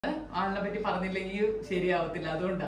ആളിനെ പറ്റി പറഞ്ഞില്ലെങ്കിൽ ശരിയാവത്തില്ല അതുകൊണ്ടാണ്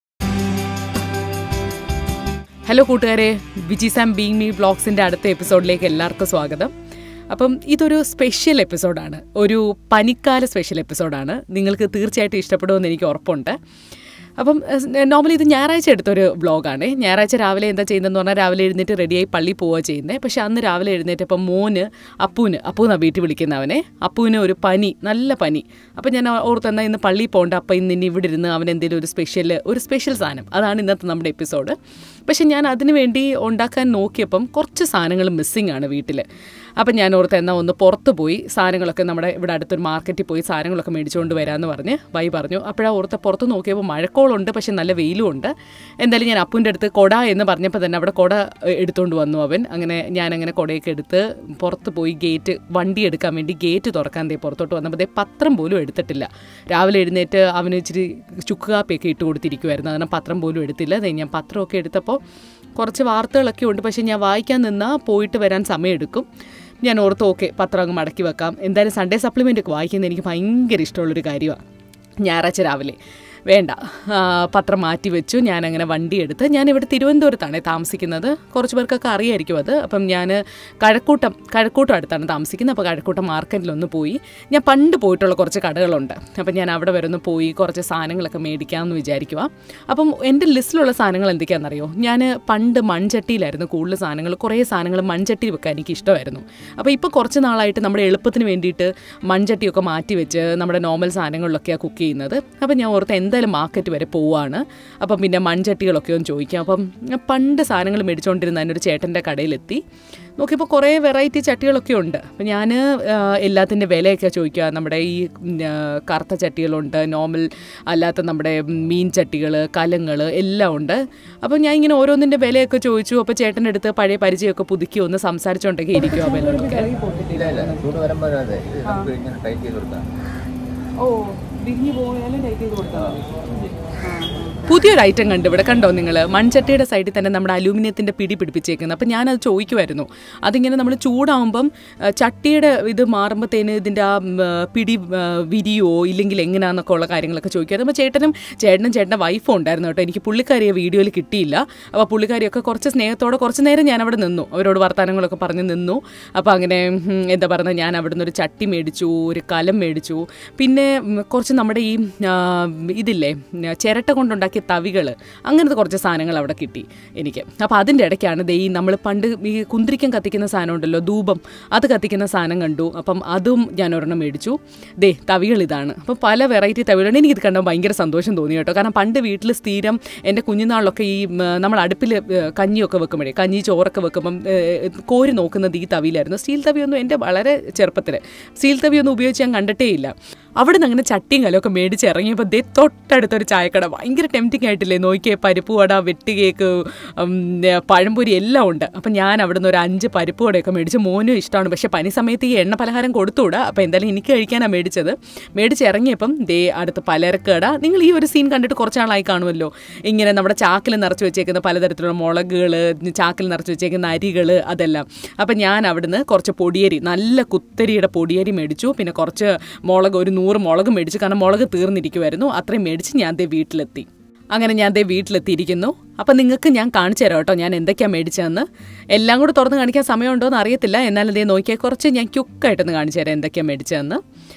ഹലോ കൂട്ടുകാരെ വിജി സാം ബീങ് മീ ബ്ലോഗ്സിൻ്റെ അടുത്ത എപ്പിസോഡിലേക്ക് എല്ലാവർക്കും സ്വാഗതം അപ്പം ഇതൊരു സ്പെഷ്യൽ എപ്പിസോഡാണ് ഒരു പനിക്കാല സ്പെഷ്യൽ എപ്പിസോഡാണ് നിങ്ങൾക്ക് തീർച്ചയായിട്ടും ഇഷ്ടപ്പെടുമെന്ന് എനിക്ക് ഉറപ്പുണ്ട് അപ്പം നോർമലി ഇത് ഞായറാഴ്ച എടുത്തൊരു വ്ളോഗാണ് ഞായറാഴ്ച രാവിലെ എന്താ ചെയ്യുന്നതെന്ന് പറഞ്ഞാൽ രാവിലെ എഴുന്നേറ്റ് റെഡിയായി പള്ളി പോവുക ചെയ്യുന്നത് പക്ഷേ അന്ന് രാവിലെ എഴുന്നേറ്റപ്പോൾ മോന് അപ്പൂന് അപ്പൂന്നാണ് വീട്ടിൽ വിളിക്കുന്നവനെ അപ്പൂന് ഒരു പനി നല്ല പനി അപ്പം ഞാൻ ഓർത്ത് എന്നാൽ ഇന്ന് പള്ളിയിൽ പോകണ്ട അപ്പം ഇന്ന് ഇനി ഇവിടെ ഇരുന്ന് അവൻ എന്തെങ്കിലും ഒരു സ്പെഷ്യൽ ഒരു സ്പെഷ്യൽ സാധനം അതാണ് ഇന്നത്തെ നമ്മുടെ എപ്പിസോഡ് പക്ഷേ ഞാൻ അതിന് വേണ്ടി ഉണ്ടാക്കാൻ നോക്കിയപ്പം കുറച്ച് സാധനങ്ങൾ മിസ്സിങ് ആണ് വീട്ടിൽ അപ്പം ഞാൻ ഓർത്ത് എന്നാൽ ഒന്ന് പുറത്ത് പോയി സാധനങ്ങളൊക്കെ നമ്മുടെ ഇവിടെ അടുത്തൊരു മാർക്കറ്റിൽ പോയി സാധനങ്ങളൊക്കെ മേടിച്ചുകൊണ്ട് വരാമെന്ന് പറഞ്ഞ് വൈ പറഞ്ഞു അപ്പോഴാ ഓർത്ത് പുറത്ത് നോക്കിയപ്പോൾ മഴക്കോളുണ്ട് പക്ഷേ നല്ല വെയിലും ഉണ്ട് എന്തായാലും ഞാൻ അപ്പൂൻ്റെ അടുത്ത് കൊട എന്ന് പറഞ്ഞപ്പോൾ തന്നെ അവിടെ കൊട ഏഹ്, എടുത്തുകൊണ്ട് വന്നു അവൻ അങ്ങനെ ഞാൻ അങ്ങനെ കൊടയൊക്കെ എടുത്ത് പുറത്ത് പോയി ഗേറ്റ് വണ്ടി എടുക്കാൻ വേണ്ടി ഗേറ്റ് തുറക്കാൻ ദേ പുറത്തോട്ട് വന്നപ്പോൾ ദേ പത്രം പോലും എടുത്തിട്ടില്ല രാവിലെ എഴുന്നേറ്റ് അവന് ഇച്ചിരി ചുക്ക് കാപ്പിയൊക്കെ ഇട്ട് കൊടുത്തിരിക്കുമായിരുന്നു അങ്ങനെ പത്രം പോലും എടുത്തില്ല ദേ ഞാൻ പത്രമൊക്കെ എടുത്തപ്പോൾ കുറച്ച് വാർത്തകളൊക്കെ ഉണ്ട് പക്ഷേ ഞാൻ വായിക്കാൻ നിന്നാൽ പോയിട്ട് വരാൻ സമയമെടുക്കും ഞാൻ ഓർത്ത് ഓക്കെ പത്രം അങ്ങ് മടക്കി വെക്കാം എന്തായാലും സൺഡേ സപ്ലിമെൻ്റ് ഒക്കെ വായിക്കുന്നത് എനിക്ക് ഭയങ്കര ഇഷ്ടമുള്ളൊരു കാര്യമാണ് ഞായറാഴ്ച രാവിലെ വേണ്ട ആ, പത്രം മാറ്റി വെച്ചു ഞാൻ അങ്ങനെ വണ്ടി എടുത്ത് ഞാൻ ഇവിടെ തിരുവനന്തപുരത്താണ് താമസിക്കുന്നത് കുറച്ച് പേർക്കൊക്കെ അറിയായിരിക്കും അത് അപ്പം ഞാൻ കഴക്കൂട്ടം കഴക്കൂട്ടം അടുത്താണ് താമസിക്കുന്നത് അപ്പോൾ കഴക്കൂട്ടം മാർക്കറ്റിലൊന്ന് പോയി ഞാൻ പണ്ട് പോയിട്ടുള്ള കുറച്ച് കടകളുണ്ട് അപ്പം ഞാൻ അവിടെ വരെ ഒന്ന് പോയി കുറച്ച് സാധനങ്ങളൊക്കെ മേടിക്കാമെന്ന് വിചാരിക്കുക അപ്പം എൻ്റെ ലിസ്റ്റിലുള്ള സാധനങ്ങൾ എന്തൊക്കെയാണെന്നറിയോ ഞാൻ പണ്ട് മൺചട്ടിയിലായിരുന്നു കൂടുതൽ സാധനങ്ങൾ കുറേ സാധനങ്ങൾ മൺചട്ടി വെക്കാൻ എനിക്ക് ഇഷ്ടമായിരുന്നു അപ്പോൾ ഇപ്പോൾ കുറച്ച് നാളായിട്ട് നമ്മുടെ എളുപ്പത്തിന് വേണ്ടിയിട്ട് മൺചട്ടിയൊക്കെ മാറ്റി വെച്ച് നമ്മുടെ നോർമൽ സാധനങ്ങളിലൊക്കെയാണ് കുക്ക് ചെയ്യുന്നത് അപ്പം ഞാൻ ഓർത്ത് എന്തായാലും മാർക്കറ്റ് വരെ പോവാണ് അപ്പം പിന്നെ മൺചട്ടികളൊക്കെ ഒന്ന് ചോദിക്കാം അപ്പം ഞാൻ പണ്ട് സാധനങ്ങൾ മേടിച്ചുകൊണ്ടിരുന്ന അതിനൊരു ചേട്ടൻ്റെ കടയിലെത്തി നോക്കിയപ്പോൾ കുറേ വെറൈറ്റി ചട്ടികളൊക്കെ ഉണ്ട് അപ്പം ഞാൻ എല്ലാത്തിൻ്റെ വിലയൊക്കെ ചോദിക്കുക നമ്മുടെ ഈ ഉം, ആ, കറുത്ത ചട്ടികളുണ്ട് നോർമൽ അല്ലാത്ത നമ്മുടെ മീൻ ചട്ടികൾ കലങ്ങൾ എല്ലാം ഉണ്ട് അപ്പം ഞാൻ ഇങ്ങനെ ഓരോന്നിൻ്റെ വിലയൊക്കെ ചോദിച്ചു അപ്പോൾ ചേട്ടൻ്റെ അടുത്ത് പഴയ പരിചയമൊക്കെ പുതുക്കി ഒന്ന് സംസാരിച്ചുകൊണ്ടൊക്കെ ഇരിക്കും ആ വിലകളൊക്കെ ഇല്ല ഇല്ല ചൂട് വരുമ്പോൾ അതെ ഇത് നമുക്ക് ഇങ്ങനെ ടൈറ്റ് ചെയ്ത് കൊടുക്കാം ഓ വിരിഞ്ഞു പോയാലും ടൈറ്റ് ചെയ്ത് കൊടുത്താൽ പുതിയൊരു ഐറ്റം കണ്ടു ഇവിടെ കണ്ടോ നിങ്ങൾ മൺചട്ടിയുടെ സൈഡിൽ തന്നെ നമ്മുടെ അലൂമിനിയത്തിൻ്റെ പിടി പിടിപ്പിച്ചേക്കുന്നത് അപ്പം ഞാനത് ചോദിക്കുമായിരുന്നു അതിങ്ങനെ നമ്മൾ ചൂടാവുമ്പം ആ, ചട്ടിയുടെ ഇത് മാറുമ്പോഴത്തേന് ഇതിൻ്റെ ആ ഉം, ആ, പിടി ആ, വിരിയോ ഇല്ലെങ്കിൽ എങ്ങനെയാണെന്നൊക്കെ ഉള്ള കാര്യങ്ങളൊക്കെ ചോദിക്കുമായിരുന്നു അപ്പോൾ ചേട്ടനും ചേട്ടനും ചേട്ടൻ്റെ വൈഫും ഉണ്ടായിരുന്നു കേട്ടോ എനിക്ക് പുള്ളിക്കാരിയെ വീഡിയോയിൽ കിട്ടിയില്ല അപ്പോൾ പുള്ളിക്കാരിയൊക്കെ കുറച്ച് സ്നേഹത്തോടെ കുറച്ച് നേരം ഞാൻ അവിടെ നിന്നു അവരോട് വർത്തമാനങ്ങളൊക്കെ പറഞ്ഞ് നിന്നു അപ്പോൾ അങ്ങനെ ഉം, എന്താ പറയുന്നത് ഞാൻ അവിടെ നിന്ന് ഒരു ചട്ടി മേടിച്ചു ഒരു കലം മേടിച്ചു പിന്നെ ഉം, കുറച്ച് നമ്മുടെ ഈ ആ, ഇതില്ലേ ഉം, ചിരട്ട കൊണ്ടുണ്ടാക്കിയ തവികൾ അങ്ങനത്തെ കുറച്ച് സാധനങ്ങൾ അവിടെ കിട്ടി എനിക്ക് അപ്പോൾ അതിൻ്റെ ഇടയ്ക്കാണ് ദേ ഈ നമ്മൾ പണ്ട് ഈ കുന്തിരിക്കം കത്തിക്കുന്ന സാധനം ഉണ്ടല്ലോ ധൂപം അത് കത്തിക്കുന്ന സാധനം കണ്ടു അപ്പം അതും ഞാൻ ഒരെണ്ണം മേടിച്ചു ദേ തവികൾ ഇതാണ് അപ്പം പല വെറൈറ്റി തവികളുണ്ട് എനിക്കിത് കണ്ടാൽ ഭയങ്കര സന്തോഷം തോന്നി കേട്ടോ കാരണം പണ്ട് വീട്ടിൽ സ്ഥിരം എൻ്റെ കുഞ്ഞുനാളിലൊക്കെ ഈ ഉം, നമ്മൾ അടുപ്പിൽ കഞ്ഞിയൊക്കെ വെക്കുമ്പോഴേ കഞ്ഞി ചോറൊക്കെ വെക്കുമ്പം ഏ, കോരി നോക്കുന്നത് ഈ തവിയിലായിരുന്നു സ്റ്റീൽ തവിയൊന്നും എൻ്റെ വളരെ ചെറുപ്പത്തിൽ സ്റ്റീൽ തവിയൊന്നും ഉപയോഗിച്ച് ഞാൻ കണ്ടിട്ടേ ഇല്ല അവിടെ നിന്ന് അങ്ങനെ ചട്ടിയും കലമൊക്കെ മേടിച്ച് ഇറങ്ങിയപ്പോൾ ദേ തൊട്ടടുത്തൊരു ചായക്കട ഭയങ്കര ടെംപ്റ്റിംഗ് ആയിട്ടില്ലേ നോക്കിയേ പരിപ്പ് വട വെട്ടി കേക്ക് ഉം, ഏ, പഴംപൊരി എല്ലാം ഉണ്ട് അപ്പം ഞാൻ അവിടെ നിന്ന് ഒരു അഞ്ച് പരിപ്പ് വടയൊക്കെ മേടിച്ച് മോനും ഇഷ്ടമാണ് പക്ഷേ പനി സമയത്ത് ഈ എണ്ണ പലഹാരം കൊടുത്തുകൂടാ അപ്പോൾ എന്തായാലും എനിക്ക് കഴിക്കാനാണ് മേടിച്ചത് മേടിച്ച് ഇറങ്ങിയപ്പം ദേ അടുത്ത് പലചരക്കട നിങ്ങൾ ഈ ഒരു സീൻ കണ്ടിട്ട് കുറച്ച് നാളായി കാണുമല്ലോ ഇങ്ങനെ നമ്മുടെ ചാക്കിൽ നിറച്ച് വെച്ചേക്കുന്ന പലതരത്തിലുള്ള മുളകുകൾ ചാക്കിൽ നിറച്ച് വെച്ചേക്കുന്ന അരികൾ അതെല്ലാം അപ്പം ഞാൻ അവിടുന്ന് കുറച്ച് പൊടിയരി നല്ല കുത്തരിയുടെ പൊടിയരി മേടിച്ചു പിന്നെ കുറച്ച് മുളക് ഒരു നൂറ് മുളക് മേടിച്ചു കാരണം മുളക് തീർന്നിരിക്കുമായിരുന്നു അത്രയും മേടിച്ച് ഞാൻ ദേ വീട്ടിലെത്തി അങ്ങനെ ഞാൻ ദേ വീട്ടിലെത്തിയിരിക്കുന്നു അപ്പം നിങ്ങൾക്ക് ഞാൻ കാണിച്ചു തരാം കേട്ടോ ഞാൻ എന്തൊക്കെയാണ് മേടിച്ചതെന്ന് എല്ലാം കൂടെ തുറന്ന് കാണിക്കാൻ സമയമുണ്ടോ എന്ന് അറിയത്തില്ല എന്നാലും ദേ നോക്കിയാൽ കുറച്ച് ഞാൻ ക്യുക്കായിട്ടൊന്ന് കാണിച്ചു തരാം എന്തൊക്കെയാണ് മേടിച്ചതെന്ന്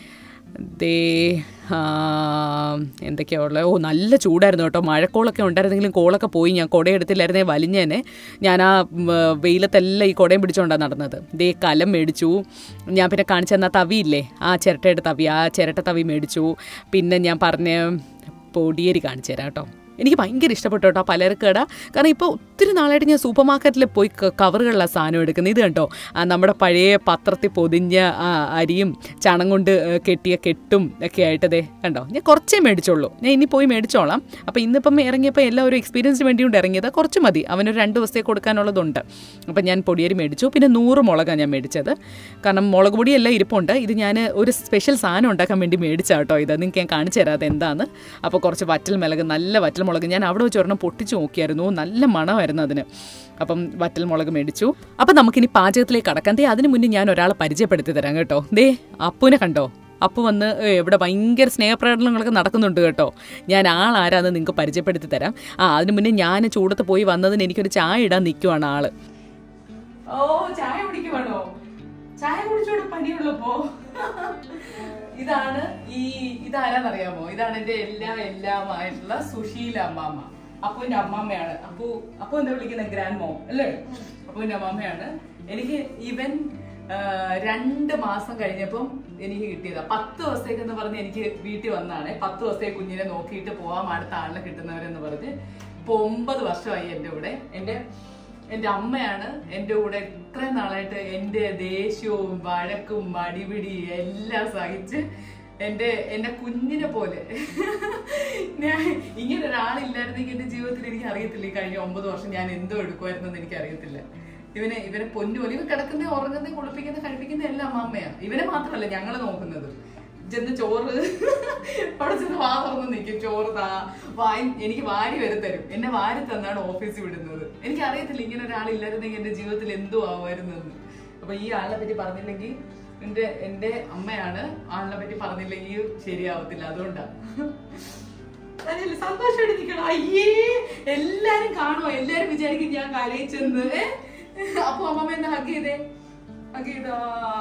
ദേ ആ, എന്തൊക്കെയാ ഉള്ളത് ഓ നല്ല ചൂടായിരുന്നു കേട്ടോ മഴക്കോളൊക്കെ ഉണ്ടായിരുന്നെങ്കിലും കോളൊക്കെ പോയി ഞാൻ കുടയെടുത്തില്ലായിരുന്നേ വലിഞ്ഞേനെ ഞാൻ ആ ഉം, വെയിലത്തെല്ലാം ഈ കുടയും പിടിച്ചുകൊണ്ടാണ് നടന്നത് ദേ കലം മേടിച്ചു ഞാൻ പിന്നെ കാണിച്ചു തന്ന തവിയില്ലേ ആ ചിരട്ടയുടെ തവി ആ ചിരട്ട തവി മേടിച്ചു പിന്നെ ഞാൻ പറഞ്ഞ പൊടിയരി കാണിച്ചു തരാം കേട്ടോ എനിക്ക് ഭയങ്കര ഇഷ്ടപ്പെട്ടു കേട്ടോ പലചരക്കട കാരണം ഇപ്പോൾ ഒത്തിരി നാളായിട്ട് ഞാൻ സൂപ്പർ മാർക്കറ്റിൽ പോയി ക- കവറുകളിലാണ് സാധനം എടുക്കുന്നത് ഇത് കണ്ടോ ആ നമ്മുടെ പഴയ പത്രത്തിൽ പൊതിഞ്ഞ ആ അരിയും ചണം കൊണ്ട് ഏ, കെട്ടിയ കെട്ടും ഒക്കെ ആയിട്ട് ദേ കണ്ടോ ഞാൻ കുറച്ചേ മേടിച്ചോളൂ ഞാൻ ഇനി പോയി മേടിച്ചോളാം അപ്പോൾ ഇന്നിപ്പം ഇറങ്ങിയപ്പോൾ എല്ലാം ഒരു എക്സ്പീരിയൻസിന് വേണ്ടി കൊണ്ട് ഇറങ്ങിയത് കുറച്ച് മതി അവനൊരു രണ്ട് ദിവസത്തേക്ക് കൊടുക്കാനുള്ളതുണ്ട് അപ്പം ഞാൻ പൊടിയരി മേടിച്ചു പിന്നെ നൂറ് മുളകാണ് ഞാൻ മേടിച്ചത് കാരണം മുളക് പൊടിയെല്ലാം ഇരിപ്പുണ്ട് ഇത് ഞാൻ ഒരു സ്പെഷ്യൽ സാധനം ഉണ്ടാക്കാൻ വേണ്ടി മേടിച്ചാ കേട്ടോ ഇത് നിങ്ങൾക്ക് ഞാൻ കാണിച്ചു തരാം അത് എന്താന്ന് അപ്പോൾ കുറച്ച് വറ്റൽ മുളക് നല്ല വറ്റൽ മുളക് ഞാൻ അവിടെ വെച്ച് ഒരെണ്ണം പൊട്ടിച്ച് നോക്കിയായിരുന്നു നല്ല മണമായിരുന്നു അതിന് അപ്പം വറ്റൽ മുളക് മേടിച്ചു അപ്പം നമുക്കിനി പാചകത്തിലേക്ക് കടക്കാം ദേ അതിന് മുന്നേ ഞാൻ ഒരാളെ പരിചയപ്പെടുത്തി തരാം കേട്ടോ ദേ അപ്പുവിനെ കണ്ടോ അപ്പോൾ വന്ന് "ഏ, ഇവിടെ ഭയങ്കര സ്നേഹപ്രകടനങ്ങളൊക്കെ നടക്കുന്നുണ്ട് കേട്ടോ ഞാൻ ആളാരാന്ന് നിങ്ങൾക്ക് പരിചയപ്പെടുത്തി തരാം ആ അതിന് മുന്നേ ഞാൻ ചൂടത്ത് പോയി വന്നതിന് എനിക്കൊരു ചായ ഇടാൻ നിൽക്കുവാണ് ആള് ഓ ചായ കുടിക്കുവാണോ ചായ കുടിച്ചോട് പനിയുള്ളപ്പോ ഇതാണ് ഈ ഇതാരാന്നറിയാമോ ഇതാണ് എന്റെ എല്ലാ എല്ലാമായിട്ടുള്ള സുശീല അമ്മാമ്മ അപ്പുവിന്റെ അമ്മാമ്മയാണ് അപ്പു അപ്പു എന്താ വിളിക്കുന്നത് ഗ്രാൻഡ് മോം അല്ലേ അപ്പുവിന്റെ അമ്മാമ്മയാണ് എനിക്ക് ഇവൻ ആ, രണ്ട് മാസം കഴിഞ്ഞപ്പം എനിക്ക് കിട്ടിയതാ പത്ത് ദിവസത്തേക്ക് എന്ന് പറഞ്ഞ് എനിക്ക് വീട്ടിൽ വന്നാണ് പത്ത് ദിവസത്തേക്ക് കുഞ്ഞിനെ നോക്കിയിട്ട് പോവാം അടുത്ത ആളിനെ കിട്ടുന്നവരെന്ന് പറഞ്ഞ് ഇപ്പൊ ഒമ്പത് വർഷമായി എൻ്റെ കൂടെ എൻ്റെ എൻ്റെ അമ്മയാണ് എൻ്റെ കൂടെ ഇത്രയും നാളായിട്ട് എൻ്റെ ദേഷ്യവും വഴക്കും അടിപിടി എല്ലാം സഹിച്ച് എൻ്റെ എൻ്റെ കുഞ്ഞിനെ പോലെ ഞാൻ ഇങ്ങനെ ഒരാളില്ലായിരുന്നെങ്കിൽ എൻ്റെ ജീവിതത്തിൽ എനിക്ക് അറിയത്തില്ല ഈ കഴിഞ്ഞ ഒമ്പത് വർഷം ഞാൻ എന്തോ എടുക്കുമായിരുന്നെന്ന് എനിക്ക് അറിയത്തില്ല ഇവനെ ഇവനെ പൊന്നുപോലെ ഇവൻ കിടക്കുന്ന ഉറങ്ങുന്ന കുളിപ്പിക്കുന്ന കഴിപ്പിക്കുന്ന എല്ലാം അമ്മയാണ് ഇവനെ മാത്രമല്ല ഞങ്ങൾ നോക്കുന്നത് ചെന്ന് ചോറ് അവിടെ ചെന്ന് വാ തുറന്ന് നിൽക്കും ചോറ് താ വായി എനിക്ക് വാരി വരെ തരും എന്നെ വാരി തന്നാണ് ഓഫീസിൽ വിടുന്നത് എനിക്ക് അറിയത്തില്ല ഇങ്ങനെ ഒരാളില്ലായിരുന്നെങ്കിൽ എന്റെ ജീവിതത്തിൽ എന്തോ ആവുമായിരുന്നെന്ന് അപ്പൊ ഈ ആളിനെ പറ്റി പറഞ്ഞില്ലെങ്കിൽ എന്റെ എന്റെ അമ്മയാണ് ആളിനെ പറ്റി പറഞ്ഞില്ലെങ്കിൽ ശരിയാവത്തില്ല അതുകൊണ്ടാണ് അതല്ല സന്തോഷമായിട്ട് നിൽക്കണം അയ്യേ എല്ലാരും കാണുമോ എല്ലാരും വിചാരിക്കും ഞാൻ കരയിച്ചെന്ന് ഏ? അപ്പൊ അമ്മമ്മ എന്നെ ഹഗ് ചെയ്തേ ഹഗ് ചെയ്താ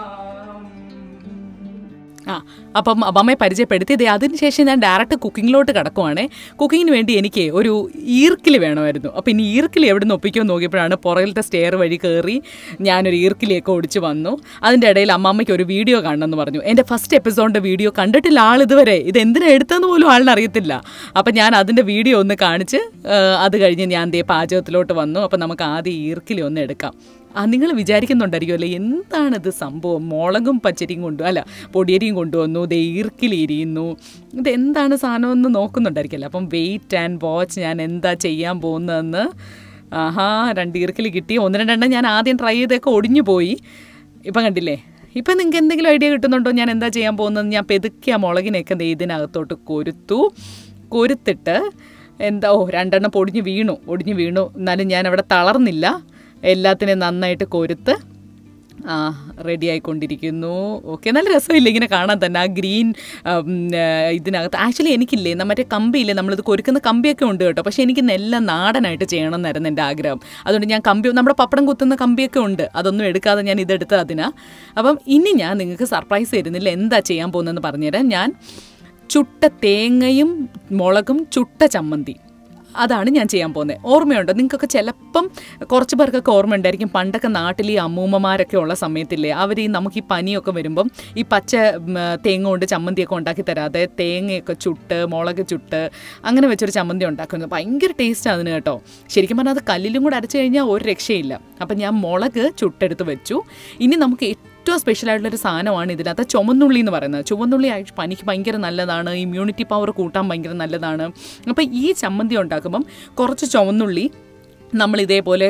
ആ അപ്പം അമ്മയെ പരിചയപ്പെടുത്തിയത് അതിനുശേഷം ഞാൻ ഡയറക്റ്റ് കുക്കിങ്ങിലോട്ട് കിടക്കുവാണേ കുക്കിങ്ങിന് വേണ്ടി എനിക്ക് ഒരു ഈർക്കിലി വേണമായിരുന്നു അപ്പം ഇനി ഈർക്കിലി എവിടെ നിന്ന് ഒപ്പിക്കുമെന്ന് നോക്കിയപ്പോഴാണ് പുറകിലത്തെ സ്റ്റെയർ വഴി കയറി ഞാനൊരു ഈർക്കിലിയൊക്കെ ഓടിച്ച് വന്നു അതിൻ്റെ ഇടയിൽ അമ്മമ്മയ്ക്ക് ഒരു വീഡിയോ കാണണമെന്ന് പറഞ്ഞു എൻ്റെ ഫസ്റ്റ് എപ്പിസോഡിൻ്റെ വീഡിയോ കണ്ടിട്ടില്ല ആൾ ഇതുവരെ ഇത് എന്തിനാ എടുത്തതെന്ന് പോലും ആളിന് അറിയത്തില്ല അപ്പം ഞാൻ അതിൻ്റെ വീഡിയോ ഒന്ന് കാണിച്ച് ആ, അത് കഴിഞ്ഞ് ഞാൻ ദേ പാചകത്തിലോട്ട് വന്നു അപ്പം നമുക്ക് ആദ്യം ഈർക്കിലി ഒന്ന് എടുക്കാം ആ നിങ്ങൾ വിചാരിക്കുന്നുണ്ടായിരിക്കും അല്ലേ എന്താണിത് സംഭവം മുളകും പച്ചരിയും കൊണ്ടു അല്ല പൊടിയരിയും കൊണ്ടുവന്നു ദേ ഈർക്കിലി ഇരിയുന്നു ഇത് എന്താണ് സാധനം എന്ന് നോക്കുന്നുണ്ടായിരിക്കല്ലോ അപ്പം വെയിറ്റ് ആൻഡ് വാച്ച് ഞാൻ എന്താ ചെയ്യാൻ പോകുന്നതെന്ന് ആഹാ രണ്ട് ഈർക്കിലി കിട്ടി ഒന്ന് രണ്ടെണ്ണം ഞാൻ ആദ്യം ട്രൈ ചെയ്തൊക്കെ ഒടിഞ്ഞു പോയി ഇപ്പം കണ്ടില്ലേ ഇപ്പം നിങ്ങൾക്ക് എന്തെങ്കിലും ഐഡിയ കിട്ടുന്നുണ്ടോ ഞാൻ എന്താ ചെയ്യാൻ പോകുന്നത് ഞാൻ പെതുക്കി ആ മുളകിനെയൊക്കെ ദേ ഇതിനകത്തോട്ട് കൊരുത്തു കൊരുത്തിട്ട് എന്താ ഓ രണ്ടെണ്ണം പൊടിഞ്ഞ് വീണു ഒടിഞ്ഞ് വീണു എന്നാലും ഞാൻ അവിടെ തളർന്നില്ല എല്ലാത്തിനെയും നന്നായിട്ട് കൊരുത്ത് ആ റെഡി ആയിക്കൊണ്ടിരിക്കുന്നു ഓക്കെ നല്ല രസമില്ല ഇങ്ങനെ കാണാൻ തന്നെ ആ ഗ്രീൻ ഇതിനകത്ത് ആക്ച്വലി എനിക്കില്ലേ ന- മറ്റേ കമ്പിയില്ലേ നമ്മളിത് കൊരുക്കുന്ന കമ്പിയൊക്കെ ഉണ്ട് കേട്ടോ പക്ഷേ എനിക്ക് എല്ലാം നാടനായിട്ട് ചെയ്യണം എന്നായിരുന്നു എൻ്റെ ആഗ്രഹം അതുകൊണ്ട് ഞാൻ കമ്പി നമ്മുടെ പപ്പടം കുത്തുന്ന കമ്പിയൊക്കെ ഉണ്ട് അതൊന്നും എടുക്കാതെ ഞാൻ ഇതെടുത്ത് അതിനാ അപ്പം ഇനി ഞാൻ നിങ്ങൾക്ക് സർപ്രൈസ് തരുന്നില്ല എന്താ ചെയ്യാൻ പോകുന്നതെന്ന് പറഞ്ഞുതരാം ഞാൻ ചുട്ട തേങ്ങയും മുളകും ചുട്ട ചമ്മന്തി അതാണ് ഞാൻ ചെയ്യാൻ പോകുന്നത് ഓർമ്മയുണ്ടോ നിങ്ങൾക്കൊക്കെ ചിലപ്പം കുറച്ച് പേർക്കൊക്കെ ഓർമ്മ ഉണ്ടായിരിക്കും പണ്ടൊക്കെ നാട്ടിൽ ഈ അമ്മൂമ്മമാരൊക്കെ ഉള്ള സമയത്തില്ലേ അവർ ഈ നമുക്ക് ഈ പനിയൊക്കെ വരുമ്പം ഈ പച്ച ഉം, തേങ്ങ കൊണ്ട് ചമ്മന്തിയൊക്കെ ഉണ്ടാക്കി തരാതെ തേങ്ങയൊക്കെ ചുട്ട് മുളക് ചുട്ട് അങ്ങനെ വെച്ചൊരു ചമ്മന്തി ഉണ്ടാക്കുന്നത് ഭയങ്കര ടേസ്റ്റ് അതിന് കേട്ടോ ശരിക്കും പറഞ്ഞാൽ അത് കല്ലിലും കൂടെ അരച്ച് കഴിഞ്ഞാൽ ഒരു രക്ഷയില്ല അപ്പം ഞാൻ മുളക് ചുട്ടെടുത്ത് വെച്ചു ഇനി നമുക്ക് ഏറ്റവും സ്പെഷ്യൽ ആയിട്ടുള്ളൊരു സാധനമാണ് ഇതിനകത്ത് ചുവന്നുള്ളി എന്ന് പറയുന്നത് ചുവന്നുള്ളി ആക്ച്വ- പനിക്ക് ഭയങ്കര നല്ലതാണ് ഇമ്മ്യൂണിറ്റി പവർ കൂട്ടാൻ ഭയങ്കര നല്ലതാണ് അപ്പോൾ ഈ ചമ്മന്തി ഉണ്ടാക്കുമ്പം കുറച്ച് ചുവന്നുള്ളി നമ്മൾ ഇതേപോലെ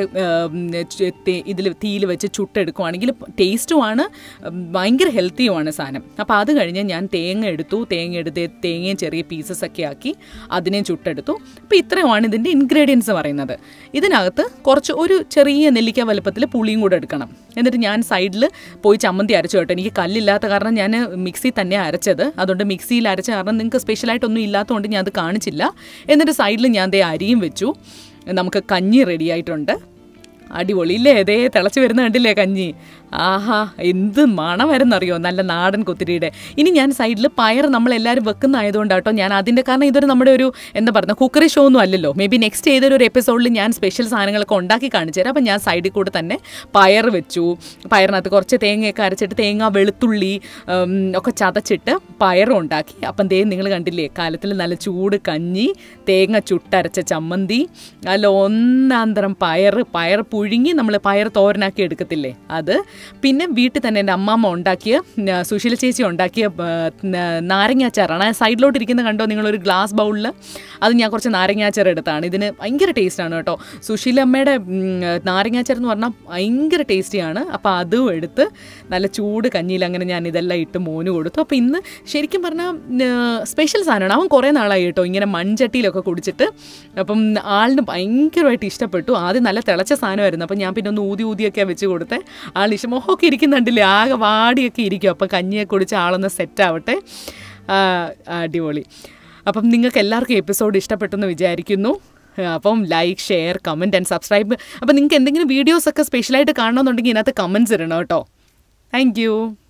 ഇതിൽ തീയിൽ വെച്ച് ചുട്ടെടുക്കുവാണെങ്കിൽ ടേസ്റ്റുമാണ് ഭയങ്കര ഹെൽത്തിയുമാണ് സാധനം അപ്പോൾ അത് കഴിഞ്ഞ് ഞാൻ തേങ്ങ എടുത്തു തേങ്ങ എടുത്ത് തേങ്ങയും ചെറിയ പീസസ് ഒക്കെ ആക്കി അതിനെയും ചുട്ടെടുത്തു അപ്പോൾ ഇത്രയുമാണ് ഇതിൻ്റെ ഇൻഗ്രീഡിയൻസ് പറയുന്നത് ഇതിനകത്ത് കുറച്ച് ഒരു ചെറിയ നെല്ലിക്ക വലുപ്പത്തിൽ പുളിയും കൂടെ എടുക്കണം എന്നിട്ട് ഞാൻ സൈഡിൽ പോയി ചമ്മന്തി അരച്ചു കേട്ടോ എനിക്ക് കല്ലില്ലാത്ത കാരണം ഞാൻ മിക്സി തന്നെ അരച്ചത് അതുകൊണ്ട് മിക്സിയിൽ അരച്ച കാരണം നിങ്ങൾക്ക് സ്പെഷ്യലായിട്ടൊന്നും ഇല്ലാത്തതുകൊണ്ട് ഞാൻ അത് കാണിച്ചില്ല എന്നിട്ട് സൈഡിൽ ഞാൻ ദേ അരിയും വെച്ചു നമുക്ക് കഞ്ഞി റെഡി ആയിട്ടുണ്ട് അടിപൊളി ഇല്ലേ അതേ തിളച്ച് വരുന്ന കണ്ടില്ലേ കഞ്ഞി ആഹാ എന്ത് മണമായിരുന്നറിയോ നല്ല നാടൻ കുത്തിരിയുടെ ഇനി ഞാൻ സൈഡിൽ പയർ നമ്മളെല്ലാവരും വെക്കുന്ന ആയതുകൊണ്ടാട്ടോ ഞാൻ അതിൻ്റെ കാരണം ഇതൊരു നമ്മുടെ ഒരു എന്താ പറയുക കുക്കറി ഷോ ഒന്നും അല്ലല്ലോ മേ ബി നെക്സ്റ്റ് ഏതൊരു ഒരു എപ്പിസോഡിൽ ഞാൻ സ്പെഷ്യൽ സാധനങ്ങളൊക്കെ ഉണ്ടാക്കി കാണിച്ചു തരാം അപ്പം ഞാൻ സൈഡിൽ കൂടെ തന്നെ പയർ വെച്ചു പയറിനകത്ത് കുറച്ച് തേങ്ങയൊക്കെ അരച്ചിട്ട് തേങ്ങ വെളുത്തുള്ളി ഉം, ഒക്കെ ചതച്ചിട്ട് പയറും ഉണ്ടാക്കി അപ്പം ദേ നിങ്ങൾ കണ്ടില്ലേ കാലത്തിൽ നല്ല ചൂട് കഞ്ഞി തേങ്ങ ചുട്ടരച്ച ചമ്മന്തി നല്ല ഒന്നാന്തരം പയർ പയർ പുഴുങ്ങി നമ്മൾ പയർ തോരനാക്കി എടുക്കത്തില്ലേ അത് പിന്നെ വീട്ടിൽ തന്നെ എൻ്റെ അമ്മാമ്മ ഉണ്ടാക്കിയ ന- സുശീല ചേച്ചി ഉണ്ടാക്കിയ ആ, ന- നാരങ്ങാച്ചാറാണ് ആ സൈഡിലോട്ട് ഇരിക്കുന്ന കണ്ടോ നിങ്ങളൊരു ഗ്ലാസ് ബൗളിൽ അത് ഞാൻ കുറച്ച് നാരങ്ങാച്ചാർ എടുത്താണ് ഇതിന് ഭയങ്കര ടേസ്റ്റാണ് കേട്ടോ സുശീലമ്മയുടെ ഉം, നാരങ്ങാച്ചാർ എന്ന് പറഞ്ഞാൽ ഭയങ്കര ടേസ്റ്റിയാണ് അപ്പോൾ അതും എടുത്ത് നല്ല ചൂട് കഞ്ഞിയിൽ അങ്ങനെ ഞാൻ ഇതെല്ലാം ഇട്ട് മോന് കൊടുത്തു അപ്പോൾ ഇന്ന് ശരിക്കും പറഞ്ഞാൽ സ്പെഷ്യൽ സാധനമാണ് അവൻ കുറേ നാളായി കേട്ടോ ഇങ്ങനെ മൺചട്ടിയിലൊക്കെ കുടിച്ചിട്ട് അപ്പം ആളിന് ഭയങ്കരമായിട്ട് ഇഷ്ടപ്പെട്ടു ആദ്യം നല്ല തിളച്ച സാധനമായിരുന്നു അപ്പം ഞാൻ പിന്നെ ഒന്ന് ഊതി ഊതിയൊക്കെ വെച്ച് കൊടുത്തേ ആൾ ഇഷ്ടം മുഖമൊക്കെ ഇരിക്കുന്നുണ്ടല്ലേ ആകെ വാടിയൊക്കെ ഇരിക്കും അപ്പം കഞ്ഞിയെ കുടിച്ച് ആളൊന്ന് സെറ്റ് ആവട്ടെ ആ, അടിപൊളി അപ്പം നിങ്ങൾക്ക് എല്ലാവർക്കും എപ്പിസോഡ് ഇഷ്ടപ്പെട്ടെന്ന് വിചാരിക്കുന്നു അപ്പം like share comment and subscribe അപ്പം നിങ്ങൾക്ക് എന്തെങ്കിലും വീഡിയോസ് ഒക്കെ സ്പെഷ്യലായിട്ട് കാണണമെന്നുണ്ടെങ്കിൽ ഇതിനകത്ത് കമൻറ്റ്സ് ഇടണം കേട്ടോ താങ്ക് യു